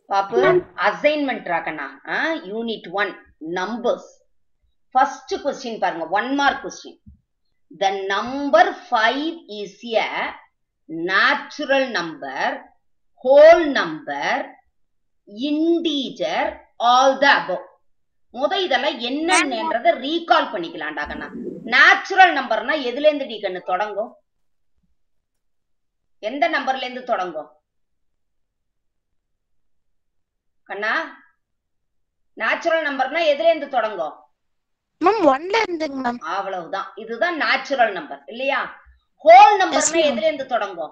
பாப்பு அசைன்மெண்ட் ராக்கண்ணா unit one numbers first question பாருங்க one mark question the number five is a natural number whole number integer all the above முத இதெல்லாம் என்னன்றத recall பண்ணிக்கலாம்டா கண்ணா natural நம்பர்னா எதுல இருந்து டி கண்ணு தொடங்கும் எந்த நம்பர்ல இருந்து தொடங்கும் கண்ணா நேச்சுரல் நம்பர்னா எதுல இருந்து தொடங்கும் மேம் ஒன்ல இருந்துங்க மேம் அவ்வளவுதான் இதுதான் நேச்சுரல் நம்பர் இல்லையா ஹோல் நம்பர்னா ma'am. எதுல இருந்து தொடங்கும்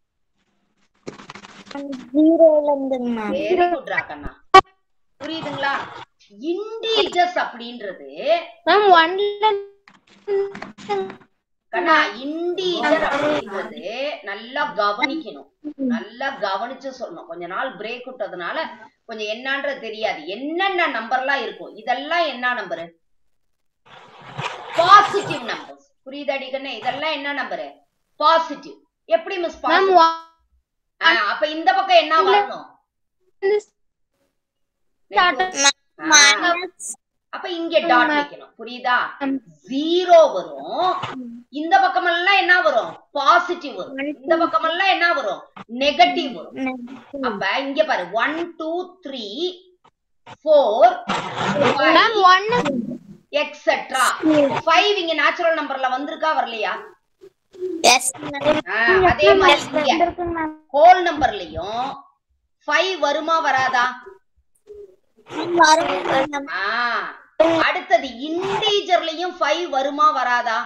ஜீரோல இருந்துங்க மேம் வெரி குட் ராக்கண்ணா புரியுதுங்களா இண்டீஜர்ஸ் அப்படின்றது மேம் ஒன்ல கண்ணா இண்டீஜர் அப்படின்றது நல்லா கவனிக்கணும் நல்லா கவனிச்சு சொல்லணும் கொஞ்ச நாள் பிரேக் விட்டதுனால கொஞ்சம் என்னன்றது தெரியாது என்னென்ன நம்பர்லாம் இருக்கும் இதெல்லாம் என்ன நம்பரு பாசிட்டிவ் நம்பர்ஸ் புரியுதாடி கண்ணே இதெல்லாம் என்ன நம்பரு பாசிட்டிவ் எப்படி மிஸ் மேம் அப்ப இந்த பக்கம் என்ன வரணும் ஆ, அப்ப இங்க டாட் வைக்கணும் புரியுதா ம். ஜீரோ வரும் இந்த பக்கமெல்லாம் என்ன வரும் பாசிட்டிவ் வரும் இந்த பக்கமெல்லாம் என்ன வரும் நெகட்டிவ் வரும் அப்ப இங்க பாரு one two three four ma'am ஒன்னு எக்ஸெட்ரா ஃபைவ் இங்க நேச்சுரல் நம்பர்ல வந்திருக்கா வரலையா எஸ் ஆ, அதே மாதிரி இங்க ஹோல் நம்பர்லயும் ஃபைவ் வருமா வராதா ஆ, அடுத்தது இன்டீஜர்லயும் ஃபைவ் வருமா வராதா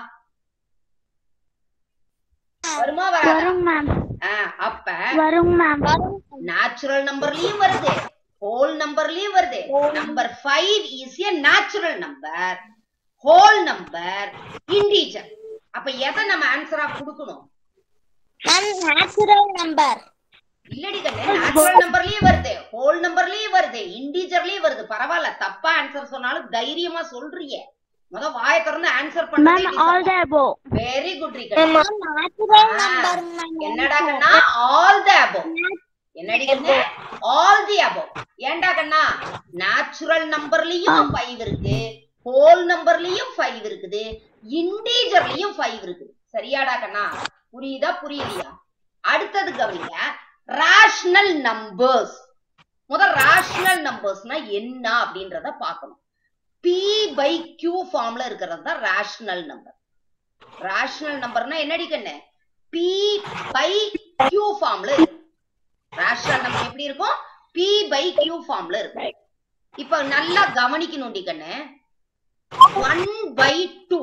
வருமா வராதா வரும் மேம் ஆ, அப்ப வரும் மேம் நேச்சுரல் நம்பர்லயும் வருது ஹோல் நம்பர்லயும் வருது number five is a natural number whole number integer அப்ப எதை நம்ம ஆன்சரா கொடுக்கணும் மேம் நேச்சுரல் நம்பர் இல்லடி கண்ணு நேச்சுரல் நம்பர்லயும் வருது ஹோல் நம்பர்லயும் வருது இன்டீஜர்லயும் வருது பரவாயில்ல தப்பா ஆன்சர் சொன்னாலும் தைரியமா சொல்றியே முத வாயை திறந்து ஆன்சர் மேம் ஆல் த பண்ண அபோ வெரி குட் ரீகன் நேச்சுரல் ஆ, நம்பர் என்னடா கண்ணா ஆல் த அபவ் என்னடி கண்ணு ஆல் தி அபவ் ஏன்டா கண்ணா நேச்சுரல் நம்பர்லயும் ஃபைவ் இருக்கு ஹோல் நம்பர்லயும் ஃபைவ் இருக்குது இன்டீஜர்லயும் ஃபைவ் இருக்குது சரியாடா கண்ணா புரியுதா புரியலையா அடுத்தது கவனிங்க ரேஷனல் நம்பர்ஸ் முதல் ரேஷனல் நம்பர்ஸ்னா என்ன அப்படின்றத பார்க்கணும் பி பை கியூ ஃபார்ம்ல இருக்கிறது தான் ரேஷனல் நம்பர் ரேஷனல் நம்பர்னா என்னடி கண்ணு பி பை கியூ ஃபார்ம்ல இருக்கு ரேஷனல் நம்பர் எப்படி இருக்கும் பி பை கியூ ஃபார்ம்ல இருக்கும் இப்ப நல்லா கவனிக்கணும் டி கண்ணு ஒன் பை டூ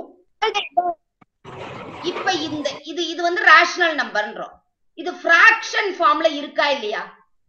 இப்ப இந்த இது இது வந்து ரேஷனல் நம்பர்ன்றோம் இது ஃபிராக்ஷன் ஃபார்ம்ல இருக்கா இல்லையா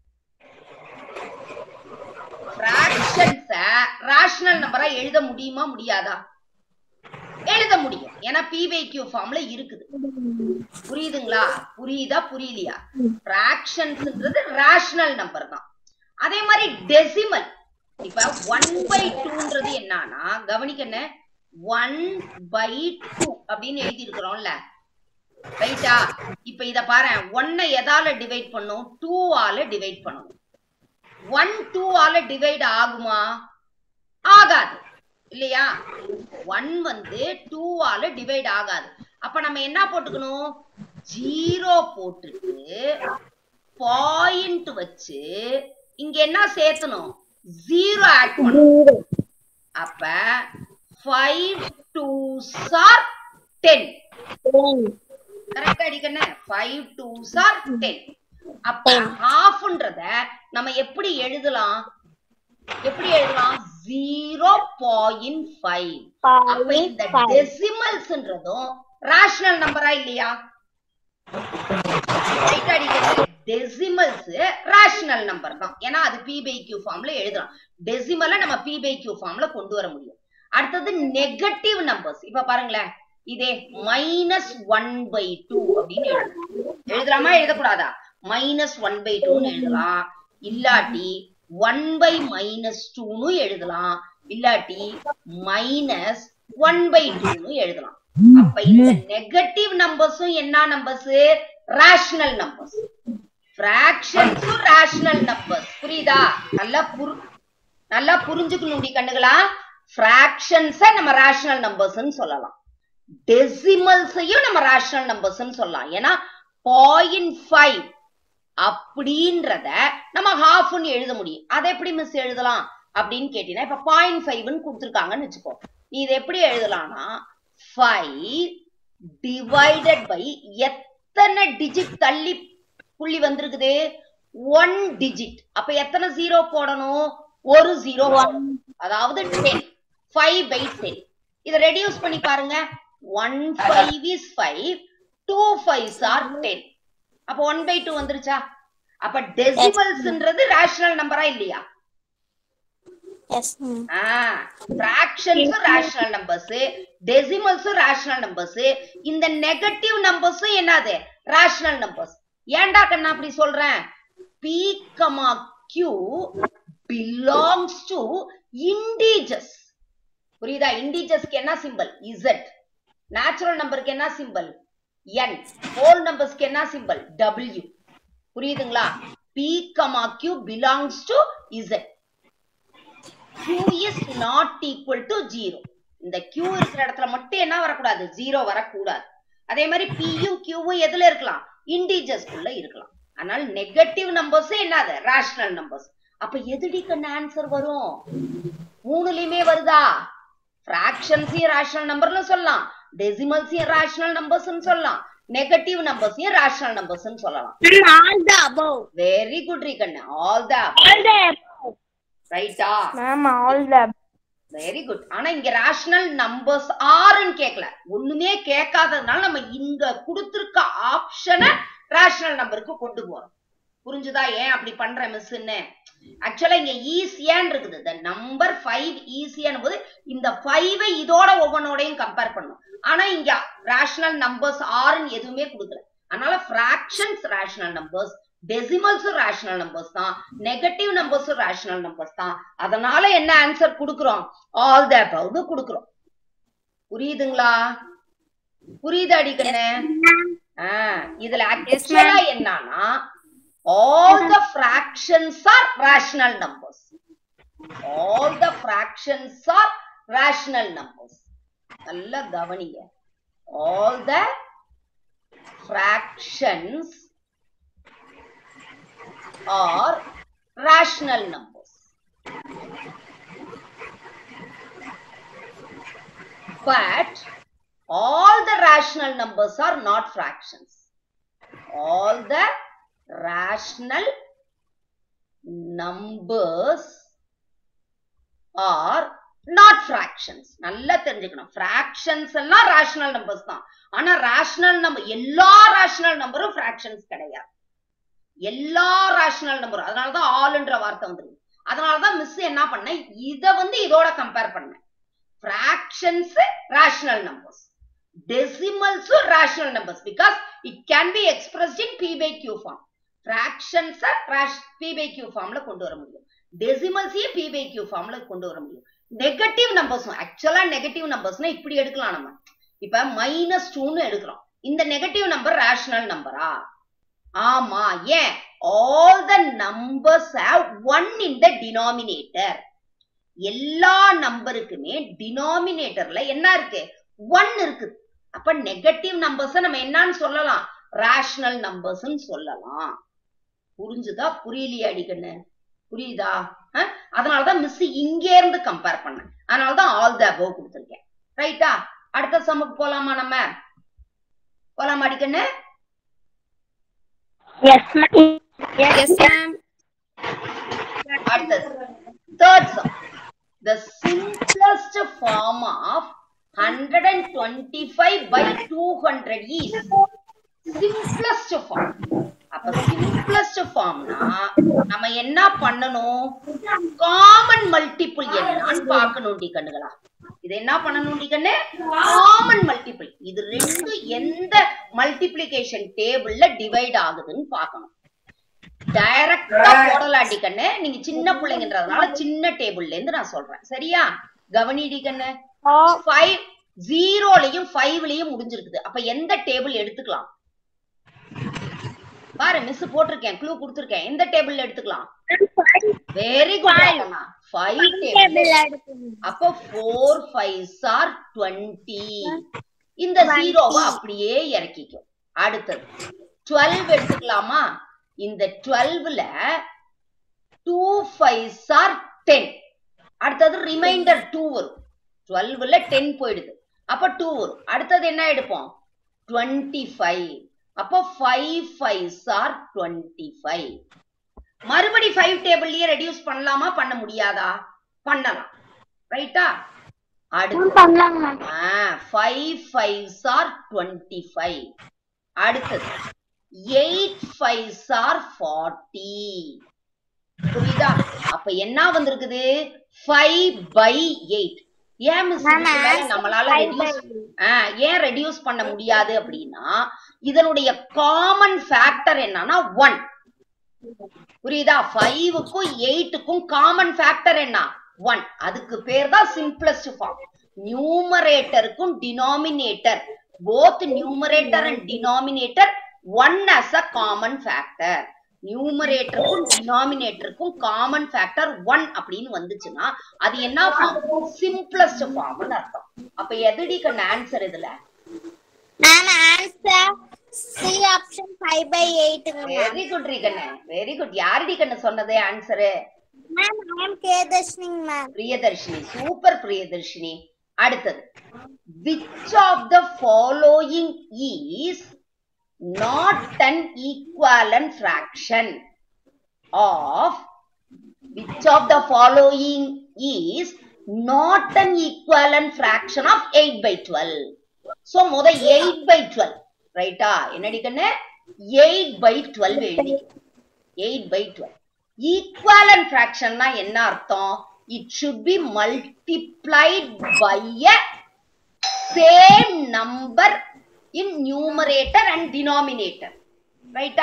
ஃபிராக்ஷன்ஸ ரேஷனல் நம்பரா எழுத முடியுமா முடியாதா எழுத முடியும் ஏன்னா பி பை கியூ ஃபார்ம்ல இருக்குது புரியுதுங்களா புரியுதா புரியலையா ஃபிராக்ஷன்ஸ்ன்றது ரேஷனல் நம்பர் தான் அதே மாதிரி டெசிமல் இப்ப ஒன் பை டூன்றது என்னன்னா கவனிக்கண்ண ஒன் பை டூ அப்படின்னு எழுதி இருக்கிறோம்ல ரைட்டா இப்ப இத பாரு ஒன்ன எதால டிவைட் பண்ணும் டூ ஆல டிவைட் பண்ணணும் ஒன் டூ ஆல டிவைட் ஆகுமா ஆகாது இல்லையா ஒன் வந்து டூ ஆல டிவைட் ஆகாது அப்ப நம்ம என்ன போட்டுக்கணும் ஜீரோ போட்டுட்டு பாயிண்ட் வச்சு இங்க என்ன சேர்த்தணும் ஜீரோ ஆட் பண்ணணும் அப்ப ஃபைவ் டூ சார் டென் கரெக்டா அடிக்கணும் ஃபைவ் டூ சார் டென் அப்ப ஹாஃப்ன்றத நம்ம எப்படி எழுதலாம் எப்படி எழுதலாம் ஜீரோ பாயிண்ட் ஃபைவ் அப்ப இந்த டெசிமல்ஸ்ன்றதும் ரேஷனல் நம்பரா இல்லையா ரைட் அடிக்கிறது டெசிமல்ஸ் ரேஷனல் நம்பர் தான் ஏன்னா அது பி பை கியூ ஃபார்ம்ல எழுதலாம் டெசிமலை நம்ம பி பை கியூ ஃபார்ம்ல கொண்டு வர முடியும் அடுத்தது நெகட்டிவ் நம்பர்ஸ் இப்ப பாருங்களேன் இதே மைனஸ் ஒன் பை டூ அப்படின்னு எழுதலாம் எழுதலாமா எழுதக்கூடாதா மைனஸ் ஒன் பை டூன்னு எழுதலாம் இல்லாட்டி ஒன் பை மைனஸ் டூன்னு எழுதலாம் இல்லாட்டி மைனஸ் ஒன் பை டூன்னு எழுதலாம் அப்ப இந்த நெகட்டிவ் நம்பர்ஸும் என்ன நம்பர்ஸ் ரேஷனல் நம்பர்ஸ் ஃபிராக்ஷன்ஸும் ரேஷனல் நம்பர்ஸ் புரியுதா நல்லா புரு நல்லா புரிஞ்சுக்கணும் டி கண்ணுகளா ஃபிராக்ஷன்ஸ நம்ம ரேஷனல் நம்பர்ஸ்னு சொல்லலாம் டெசிமல்ஸையும் நம்ம ரேஷனல் நம்பர்ஸ்னு சொல்லலாம் ஏன்னா பாயிண்ட் ஃபைவ் அப்படின்றத நம்ம ஹாஃப்னு எழுத முடியும் அதை எப்படி மிஸ் எழுதலாம் அப்படின்னு கேட்டீங்கன்னா இப்ப பாயிண்ட் ஃபைவ்னு கொடுத்துருக்காங்கன்னு வச்சுக்கோ நீ இதை எப்படி எழுதலாம்னா ஃபைவ் டிவைடட் பை எத்தனை டிஜிட் தள்ளி புள்ளி வந்திருக்குது ஒன் டிஜிட் அப்ப எத்தனை ஜீரோ போடணும் ஒரு ஜீரோ அதாவது டென் ஃபைவ் பை டென் இதை ரெடியூஸ் பண்ணி பாருங்க one five is five two fives are ten அப்ப ஒன் பை டூ வந்துருச்சா அப்ப டெசிமல்ஸ்ன்றது ரேஷனல் நம்பரா இல்லையா எஸ் மேம் ஃபிராக்ஷன்ஸும் ரேஷனல் நம்பர்ஸ் டெசிமல்ஸும் ரேஷனல் நம்பர்ஸ் இந்த நெகட்டிவ் நம்பர்ஸும் என்னது ரேஷனல் நம்பர்ஸ் ஏன்டா கண்ணா அப்படி சொல்றேன் P comma Q belongs to integers புரியுதா இண்டீஜஸ்க்கு என்ன சிம்பல் இசட் நேச்சுரல் நம்பருக்கு என்ன சிம்பல் என் ஹோல் நம்பர்ஸ்க்கு என்ன சிம்பல் டபிள்யூ புரியுதுங்களா P comma Q belongs to Z q is not equal to 0 இந்த q இருக்கிற இடத்துல மட்டும் என்ன வரக்கூடாது ஜீரோ வரக்கூடாது அதே மாதிரி பியும் கியூவும் எதுல இருக்கலாம் இண்டீஜர்ஸ் குள்ள இருக்கலாம் ஆனால் நெகட்டிவ் நம்பர்ஸ் என்னது ரேஷனல் நம்பர்ஸ் அப்ப எதுடி கண்ண ஆன்சர் வரும் மூணுலயுமே வருதா பிராக்ஷன்ஸையும் ரேஷனல் நம்பர்னு சொல்லலாம் டெசிமல்ஸையும் ரேஷனல் நம்பர்ஸ்னு சொல்லலாம் நெகட்டிவ் நம்பர்ஸையும் ரேஷனல் நம்பர்ஸ்னு சொல்லலாம் all the above very good ரீ கண்ணு all the all the above ரைட்டா ma'am all the very good ஆனா இங்க ரேஷனல் நம்பர்ஸ் ஆறுன்னு கேட்கல ஒண்ணுமே கேட்காததுனால நம்ம இங்க கொடுத்திருக்க ஆப்ஷனை ரேஷனல் நம்பருக்கு கொண்டு போறோம் புரிஞ்சுதா ஏன் அப்படி பண்ற மிஸ்ன்னு ஆக்சுவலா இங்க ஈஸியான்னு இருக்குது இந்த நம்பர் ஃபைவ் ஈஸியான போது இந்த ஃபைவ் இதோட ஒவ்வொன்னோடையும் கம்பேர் பண்ணும் ஆனா இங்க ரேஷனல் நம்பர்ஸ் ஆறுன்னு எதுவுமே கொடுக்கல அதனால ஃபிராக்ஷன்ஸ் ரேஷனல் நம்பர்ஸ் டெசிமல்ஸும் ரேஷனல் நம்பர்ஸ் தான் நெகட்டிவ் நம்பர்ஸும் ரேஷனல் நம்பர்ஸ் தான் அதனால என்ன ஆன்சர் கொடுக்குறோம் ஆல் த அபவ்னு கொடுக்குறோம் புரியுதுங்களா புரியுது அடிக்கண்ணே இதுல ஆக்சுவலா என்னன்னா all the fractions are rational numbers all the fractions are rational numbers நல்ல கவனிங்க all the fractions are rational numbers. But all the rational numbers are not fractions. All the rational numbers are not fractions. நல்லா தெரிஞ்சுக்கணும் fractions எல்லாம் rational numbers தான் ஆனா rational number எல்லா rational நம்பரும் fractions கிடையாது எல்லா ரேஷனல் நம்பரும் அதனாலதான் ஆல்ன்ற வார்த்தை வந்துருக்கு அதனாலதான் மிஸ் என்ன பண்ணேன் இத வந்து இதோட கம்பேர் பண்ணேன் ஃபிராக்ஷன்ஸ் ரேஷனல் நம்பர்ஸ் டெசிமல்ஸும் rational numbers because it can be expressed in P by Q form fractions P by Q ஃபார்ம்ல கொண்டு வர முடியும் டெசிமல்ஸையும் பி பை கியூ ஃபார்ம்ல கொண்டு வர முடியும் நெகட்டிவ் நம்பர்ஸும் ஆக்சுவலா நெகட்டிவ் நம்பர்ஸ்னா இப்படி எடுக்கலாம் நம்ம இப்ப மைனஸ் டூன்னு எடுக்கிறோம் இந்த நெகட்டிவ் நம்பர் ரேஷனல் நம்பரா ஆமா ஏன் all the numbers have one in the denominator எல்லா நம்பருக்குமே டினாமினேட்டர்ல என்ன இருக்கு ஒன் இருக்குது அப்ப நெகட்டிவ் நம்பர்ஸ் நம்ம என்னன்னு சொல்லலாம் ரேஷனல் நம்பர்ஸ் சொல்லலாம் புரிஞ்சுதா புரியலையா அடிக்கண்ணு புரியுதா அஹ்? அதனாலதான் மிஸ் இங்கே இருந்து கம்பேர் பண்ணேன் அதனாலதான் ஆல் த அபோவ் கொடுத்துருக்கேன் ரைட்டா அடுத்த சம்முக்கு போலாமா நம்ம போலாமா அடிக்கண்ணு yes ma'am Yes, ma'am. அடுத்தது third sum the simplest form of 125 by 200 is simplest form அப்ப simplest formனா நம்ம என்ன பண்ணணும் காமன் மல்டிபிள் என்னன்னு பார்க்கணும் டி கண்ணுகளா இது என்ன பண்ணணும் டி கண்ணு காமன் மல்டிபிள் இது ரெண்டு எந்த மல்டிப்ளிகேஷன் டேபிள்ல டிவைட் ஆகுதுன்னு பார்க்கணும் டைரக்டா போடலாட்டி கண்ணு நீங்க சின்ன பிள்ளைங்கன்றதுனால சின்ன டேபிள்ல இருந்து நான் சொல்றேன் சரியா கவனிடி கண்ணு ஃபைவ் ஜீரோலையும் ஃபைவ்லயும் முடிஞ்சிருக்குது அப்ப எந்த டேபிள் எடுத்துக்கலாம் பாரு மிஸ் போட்டிருக்கேன் க்ளூ கொடுத்திருக்கேன் எந்த டேபிள்ல எடுத்துக்கலாம் வெரி குட் ஃபைவ் டேபிள் அப்போ ஃபோர் ஃபைவ் ஆர் டுவெண்ட்டி இந்த ஜீரோவை அப்படியே இறக்கிக்கும் அடுத்தது டுவெல் எடுத்துக்கலாமா இந்த டுவெல்வ்ல டூ ஃபைவ் ஆர் டென் அடுத்தது ரிமைண்டர் டூ வரும் டுவெல்வ்ல டென் போயிடுது அப்ப டூ வரும் அடுத்தது என்ன எடுப்போம் டுவெண்ட்டி ஃபைவ் அப்போ five fives are twenty five மறுபடி ஃபைவ் டேபிள்லயே ரெடியூஸ் பண்ணலாமா பண்ண முடியாதா பண்ணலாம் ரைட்டா அடுத்து பண்ணலாங்க ma'am five fives are twenty five அடுத்தது எயிட் ஃபைவ் ஆர் ஃபார்ட்டி புரியுதா அப்ப என்ன வந்திருக்குது ஃபைவ் பை எயிட் ஏன் மிஸ் நம்மளால ரெடியூஸ் ஏன் ரெடியூஸ் பண்ண முடியாது அப்படின்னா இதனுடைய காமன் ஃபேக்டர் என்னன்னா ஒன் புரியுதா ஃபைவுக்கும் எயிட்டுக்கும் காமன் ஃபேக்டர் என்ன ஒன் அதுக்கு பேர் தான் சிம்பிளஸ்ட் ஃபார்ம் நியூமரேட்டருக்கும் denominator both numerator and denominator one as a common factor நியூமரேட்டருக்கும் டினாமினேட்டருக்கும் காமன் ஃபேக்டர் ஒன் அப்படின்னு வந்துச்சுன்னா அது என்ன ஃபார்ம் சிம்பிளஸ்ட் ஃபார்ம்னு அர்த்தம் அப்ப எதுடி கண்ண ஆன்சர் இதுல ma'am answer C option 5 by 8 ma'am very good ரீகண்ண வெரி குட் யாரடி கண்ணு சொன்னதே answer ma'am I am Kedharshini ma'am Priyadharshini super Priyadharshini அடுத்தது which of the following is not an equivalent fraction of which of the following is not an equivalent fraction of 8 by 12 so முத 8 by 12 ரைட்டா என்னடி கண்ணு 8 by 12 எழுதி 8 by 12 ஈக்குவலன் ஃபிராக்ஷன்னா என்ன அர்த்தம் it should be multiplied by a same number in numerator and denominator ரைட்டா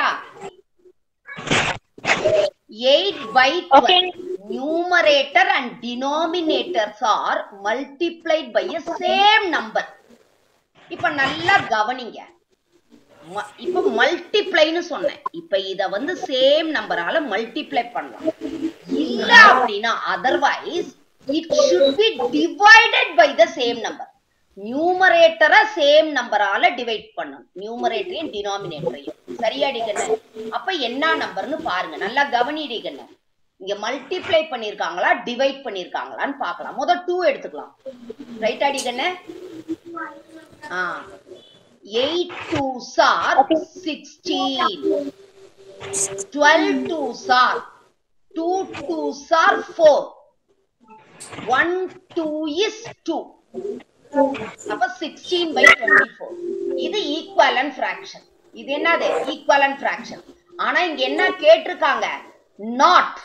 8 by 12 Okay. numerator and denominators are multiplied by a same number இப்ப நல்லா கவனிங்க ம- இப்ப மல்டிப்ளைன்னு சொன்னேன் இப்ப இத வந்து சேம் நம்பரால மல்டிப்ளை பண்ணலாம் இல்ல அப்படின்னா otherwise it should be divided by the same number நியூமரேட்டரை சேம் நம்பரால டிவைட் பண்ணணும் நியூமரேட்டரையும் டினாமினேட்டரையும் சரியாடிக்கண்ணு அப்ப என்ன நம்பர்னு பாருங்க நல்லா கவனிடிக்கண்ணு இங்க மல்டிப்ளை பண்ணிருக்காங்களா டிவைட் பண்ணிருக்காங்களான்னு பார்க்கலாம் முத டூ எடுத்துக்கலாம் ரைட் அடிக்கண்ணு ஆ eight twos are sixteen twelve twos are two twos are four one two is two அப்ப சிக்ஸ்டீன் பை டுவெண்ட்டி ஃபோர் இது ஈக்குவலன் ஃபிராக்ஷன் இது என்னது ஈக்குவலன் ஃபிராக்ஷன் ஆனா இங்க என்ன கேட்டிருக்காங்க not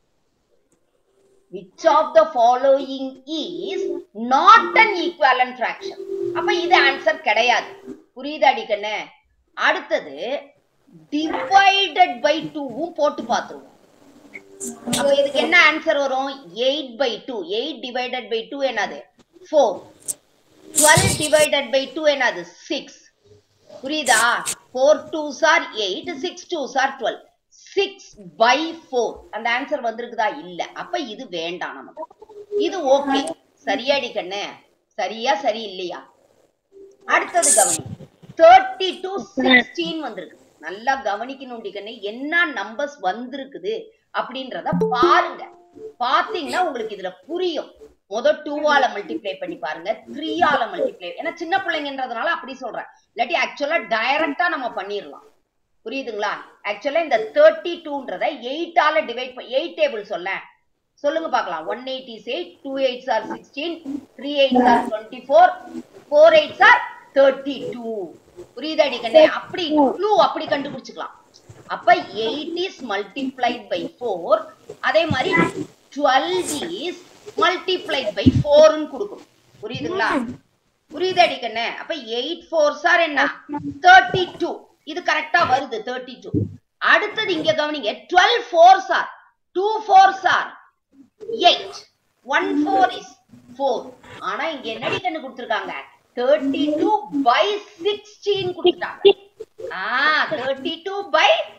which of the following is not an equivalent fraction அப்ப இது ஆன்சர் கிடையாது புரியுதா அடிக்கண்ணு அடுத்தது divided by 2 போட்டு பார்த்துருவோம் அப்ப இதுக்கு என்ன ஆன்சர் வரும் 8 by 2 8 divided by 2 என்னது 4 12 divided by 2 என்னது 6 புரியுதா 4 2s are 8 6 2s are 12 6 by 4 அந்த ஆன்சர் வந்திருக்குதா இல்ல அப்ப இது வேண்டாம் நமக்கு இது ஓகே சரியாடி கண்ணு சரியா சரி இல்லையா அடுத்தது கவனி தேர்ட்டி டு சிக்ஸ்டீன் வந்திருக்கு நல்லா கவனிக்கணும் கண்ணு என்ன நம்பர்ஸ் வந்திருக்குது அப்படின்றத பாருங்க பாத்தீங்கன்னா உங்களுக்கு இதுல புரியும் முத டூவால மல்டிப்ளை பண்ணி பாருங்க த்ரீயால மல்டிப்ளை ஏன்னா சின்ன பிள்ளைங்கன்றதுனால அப்படி சொல்றேன் இல்லாட்டி ஆக்சுவலா டைரக்டா நம்ம பண்ணிடலாம் புரியுதுங்களா ஆக்சுவலா இந்த தேர்ட்டி டூன்றத எயிட்டால டிவைட் எயிட் டேபிள் சொல்ல சொல்லுங்க பார்க்கலாம் one eight is eight two eights are sixteen three eights are twenty four four eights are thirty two புரியுதாடி கண்ணே அப்படி க்ளூ அப்படி கண்டுபிடிச்சுக்கலாம் அப்ப eight is multiplied by four அதே மாதிரி டுவெல் இஸ் மல்டிப்ளைட் பை ஃபோர்னு கொடுக்கும் புரியுதுங்களா புரியுதாடி கண்ணே அப்ப எயிட் ஃபோர் சார் என்ன தேர்ட்டி டூ இது கரெக்டா வருது தேர்ட்டி டூ அடுத்தது இங்க கவனிங்க twelve fours are two fours are eight one four is four ஆனா இங்க என்னடி கண்ணு கொடுத்துருக்காங்க தேர்ட்டி டூ பை சிக்ஸ்டீன் கொடுத்துட்டாங்க ஆ தேர்ட்டி டூ பை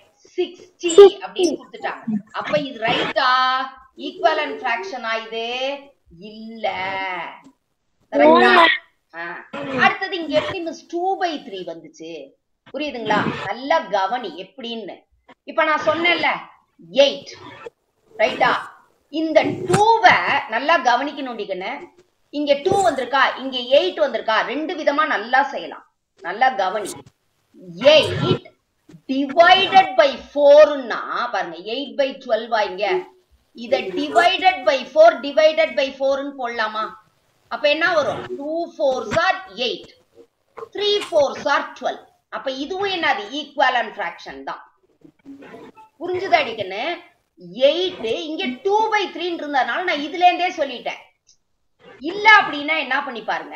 சிக்ஸ்டி அப்படின்னு கொடுத்துட்டாங்க அப்ப இது ரைட்டா ஈக்குவலன் ஃபிராக்ஷனா இது இல்ல Correct ஆ? ஆ. அடுத்தது இங்க எப்படி மிஸ் டூ பை த்ரீ வந்துச்சு புரியுதுங்களா நல்லா கவனி எப்படின்னு இப்ப நான் சொன்னேன்ல எயிட் ரைட்டா இந்த டூவை நல்லா கவனிக்கணும் இங்க டூ வந்திருக்கா இங்க எயிட் வந்திருக்கா ரெண்டு விதமா நல்லா செய்யலாம் நல்லா கவனி எயிட் டிவைடட் பை ஃபோர்னா பாருங்க எயிட் பை டுவெல் இங்க இத divided by four divided by ஃபோர்னு போடலாமா அப்ப என்ன வரும் two fours are eight three fours are twelve அப்ப இதுவும் என்னது ஈக்குவல் அண்ட் ஃபிராக்ஷன் தான் புரிஞ்சுதா அடிக்கன்னு எயிட் இங்க டூ பை த்ரீன்னு இருந்ததுனால நான் இதுல இருந்தே சொல்லிட்டேன் இல்ல அப்படின்னா என்ன பண்ணி பாருங்க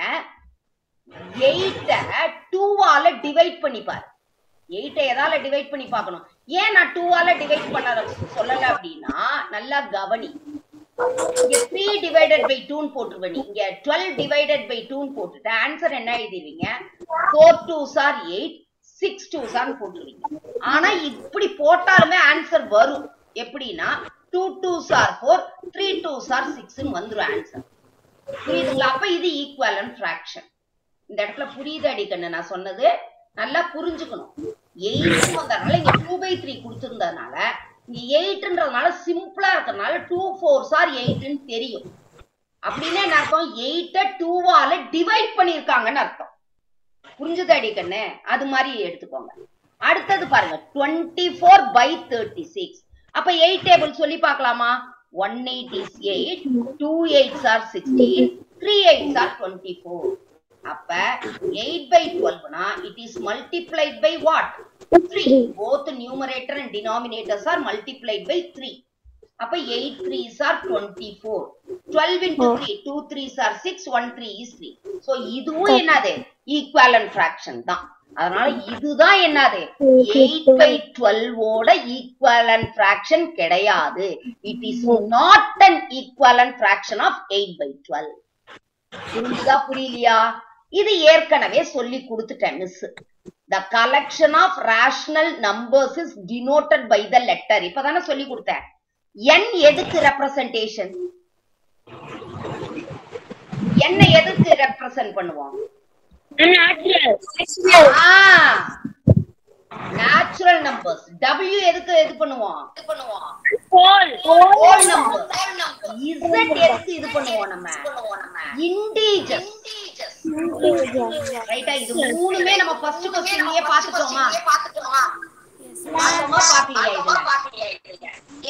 எயிட்ட டூவால டிவைட் பண்ணி பாரு எயிட்ட எதால டிவைட் பண்ணி பார்க்கணும் ஏன் நான் டூவால டிவைட் பண்ண சொல்லல அப்படின்னா நல்லா கவனி இங்க த்ரீ டிவைடட் பை டூன்னு போட்டுருவ நீ இங்க டுவெல் டிவைடட் பை டூன்னு போட்டுட்டு ஆன்சர் என்ன எழுதிருவீங்க four twos are eight six two சார்னு போட்டுருவீங்க ஆனா இப்படி போட்டாலுமே ஆன்சர் வரும் எப்படின்னா two twos are four three twos are சிக்ஸ்னு வந்துரும் ஆன்சர் புரியுதுங்களா அப்ப இது ஈக்குவலன் ஃபிராக்ஷன் இந்த இடத்துல புரியுது அடிக்கண்ணு நான் சொன்னது நல்லா புரிஞ்சுக்கணும் எயிட் வந்ததுனால இங்க டூ பை த்ரீ கொடுத்துருந்ததுனால இங்க எயிட்ன்றதுனால சிம்பிளா இருக்கறனால டூ ஃபோர் சார் எயிட்னு தெரியும் அப்படின்னு என்ன அர்த்தம் எயிட்ட டூவால டிவைட் பண்ணிருக்காங்கன்னு அர்த்தம் புரிஞ்சுது அடிக்கண்ணு அது மாதிரி எடுத்துக்கோங்க அடுத்தது பாருங்க twenty four by thirty six அப்ப எயிட் டேபிள் சொல்லி பார்க்கலாமா one eight is eight two eights are sixteen three eights are twenty four அப்ப எயிட் பை டுவெல்வ்னா it is multiplied by what three both numerator and denominators are multiplied by three அப்ப eight threes are twenty four twelve into three two threes are six one three is three so இதுவும் என்னது equivalent fraction தான் அதனால இதுதான் என்னது eight by டுவெல்வோட equivalent fraction கிடையாது it is not an equivalent fraction of eight by twelve புரிஞ்சுதா புரியலையா இது ஏற்கனவே சொல்லி கொடுத்துட்டேன் miss the collection of rational numbers is denoted by the letter இப்பதானே சொல்லி கொடுத்தேன் என் எதுக்கு ரெப்ரசன்டேஷன் என்ன எதுக்கு ரெப்ரசன்ட் பண்ணுவோம் நேச்சுரல் நம்பர்ஸ் W எதுக்கு இது பண்ணுவோம் ஹோல் நம்பர் Z எதுக்கு இது பண்ணுவோம் நம்ம இண்டீஜர்ஸ் ரைட்டா இது மூணுமே நம்ம ஃபர்ஸ்ட் क्वेश्चनலயே பாத்துட்டோமா பாத்துட்டோமா பாக்கலையா இதுல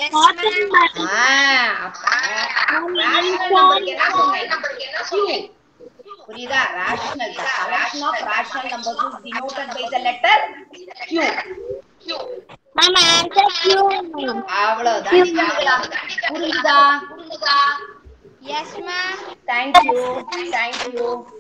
ஆ, அப்ப rational number என்ன சொன்னேன்? Q. புரியுதா rational the collection of rational numbers is denoted by the letter Q Mama, answer Q. அவ்வளவுதான் இதுங்களா? புரியுதா Yes, ma'am. Thank you thank you